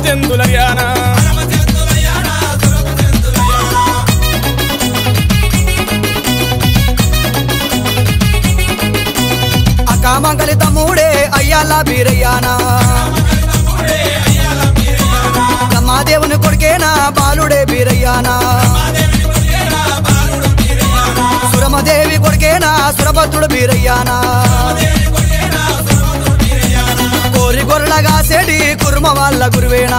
చెందులయ్యానా అకామంగలి తమ్ముడే అయ్యాల బీరయ్యానా బ్రహ్మాదేవుని కొడుకేనా బాలుడే బీరయ్యానా సురమదేవి కొడుకేనా సురభద్రుడు బీరయ్యానా కోరి గొర్రెలగా సెడి కుర్మ వాళ్ళ గురువేనా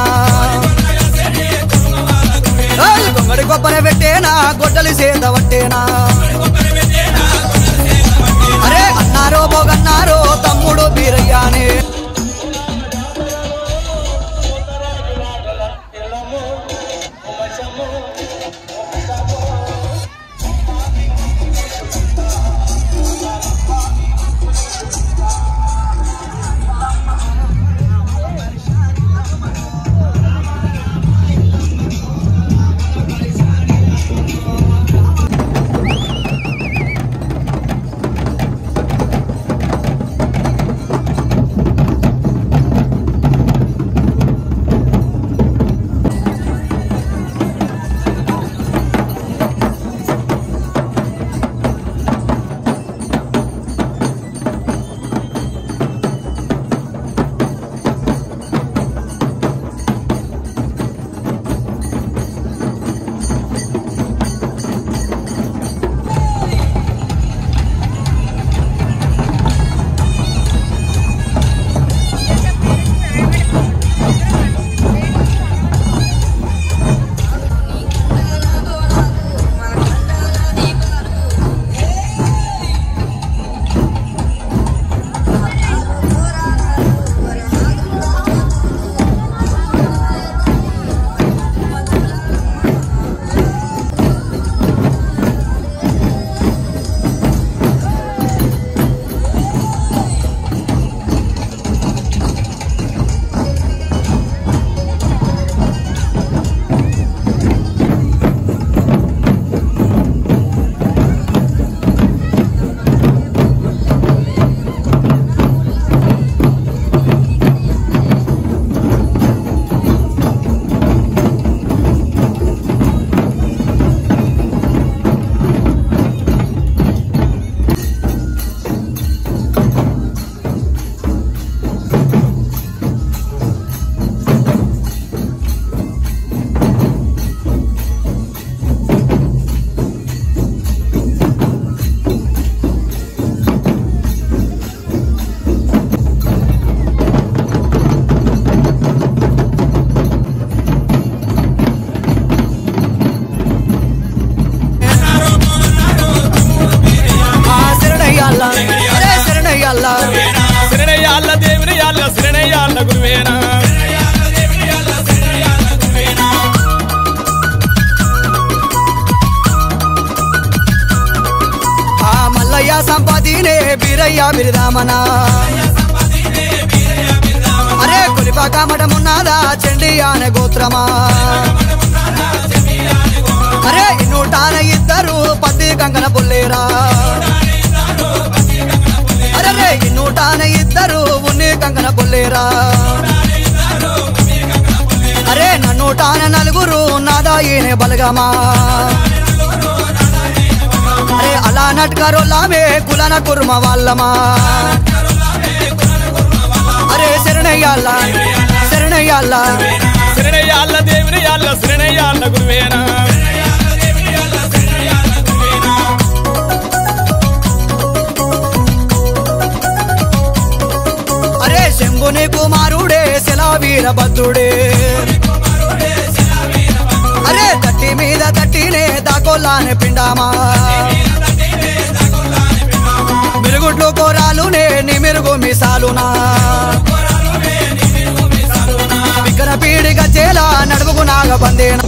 ఏయ్, గొంగడి గొప్పన పెట్టేనా గొడ్డలి సేద పట్టేనా అరే అన్నారో బోగన్నారో తమ్ముడు బీరయ్యానే ఆ శరణయ్యాల అరే శరణయ్యాల శరణయ్యాళ్ళ దేవుని యాళ్ళ శరణయ్యాళ్ళ గురువేనా ఆ మల్లయ్య సంపాదినే బీరయ్య బిరిదామనా అరే కులిపాక మఠమున్నాదా చండి అనే గోత్రమా అరే ఇన్నుటాన ఇద్దరు పత్తి కంకణ పుల్లేరా అరే రే ఇన్నుటాన ఇద్దరు ఉన్ని కంకణ పుల్లేరా అరే నన్నుటాన నలుగురు నాదా ఈయన బలగమా అరే అలా నట్కరోలామే కులన కుర్మ వాళ్ళమా అరే శరణయ్యాల శరణయ్యాల శరణయ్యాళ్ళ దేవుని యాళ్ళ శరణయ్యాళ్ళ గురువేనా అరే శంభుని కుమారుడే శిలా వీరభద్రుడే అరే తట్టి మీద తట్టినే దాకోలానే పిండామా మిరుగుడ్లు కోరాలునే నిమిరుగు మిసాలునా వికర పీడిగ చేల నడుముకు నాగబందేనా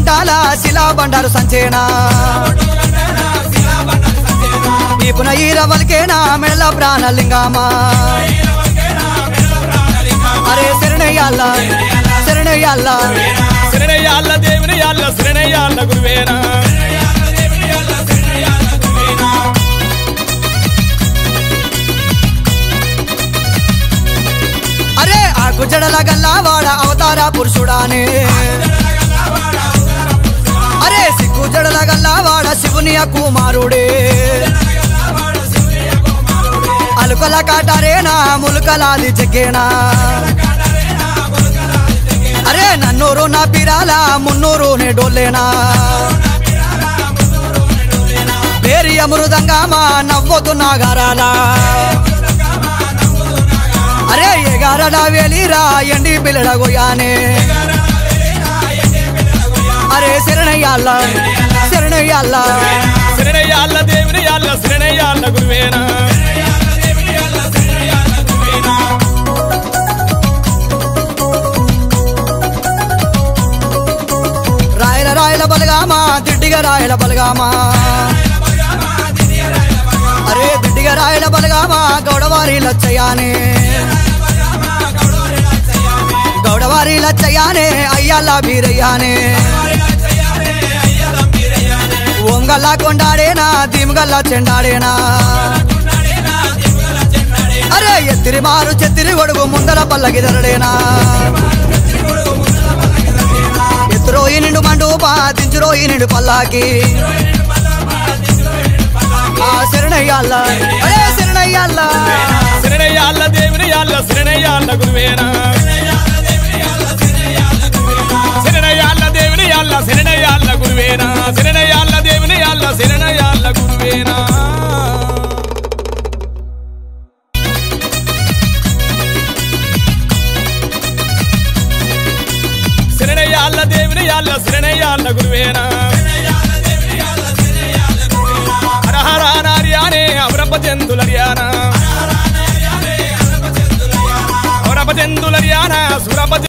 గంటాల శిలా బండారు సంచేనా ఈపున ఈర వలికేనా మెడల ప్రాణలింగామా అరే శరణయ్యాల శరణయ్యాల శరణయ్యాల దేవుని యాళ్ళ శరణయ్యాల గురువేనా అరే ఆ గుజ్జడల గల్లా వాడ అవతార పురుషుడానే అరే సిగ్గు జడల గల్లా వాడ శివుని ఆ కుమారుడే అలుకల కాటారేనా ములుకలాది జగ్గేనా అరే నన్నూరు నా పిరాల మున్నూరు నే డోలేనా పేరి అమృదంగామా నవ్వొద్దు నాగారాలా అరే ఎగారడా వేలిరా ఎండి పిల్లడ గోయానే అరే శరణయ్యాల శరణయ్యాల శరణయ్యాల దేవుని యాళ్ళ శరణయ్యాల గురువేనా రాయల రాయల బలగామా దిడ్డిగా రాయల బలగామా అరే దిడ్డిగా రాయల బలగామా గౌడవారి లచ్చయానే గౌడవారి లచ్చయానే అయ్యాల బీరయ్యానే ఒంగల్లా కొండాడేనా దిమగల్లా చెండాడేనా అరే ఎత్తిరి మారు చెత్తిరి గొడుగు ముందర పల్లగిదరడేనా ఎత్తురోయి నిండు మండూపా దించురోయి నిండు పల్లాకి ఆ శరణయ్యాల అరే శరణయ్యాల శరణయ్యాల దేవుని యాళ్ళ శరణయ్యాల గురువేనా శరణయ్యాల దేవుని యాళ్ళ శరణయ్యాల గురువేనా శరణయ్యాల దేవుని యాళ్ళ శరణయ్యాల గురువేనా శరణయ్యాల దేవుని యాళ్ళ శరణయ్యాల గురువేనా హర హర నార్యానే అవరప జంతులర్యానా అవరప జంతులర్యానా సురప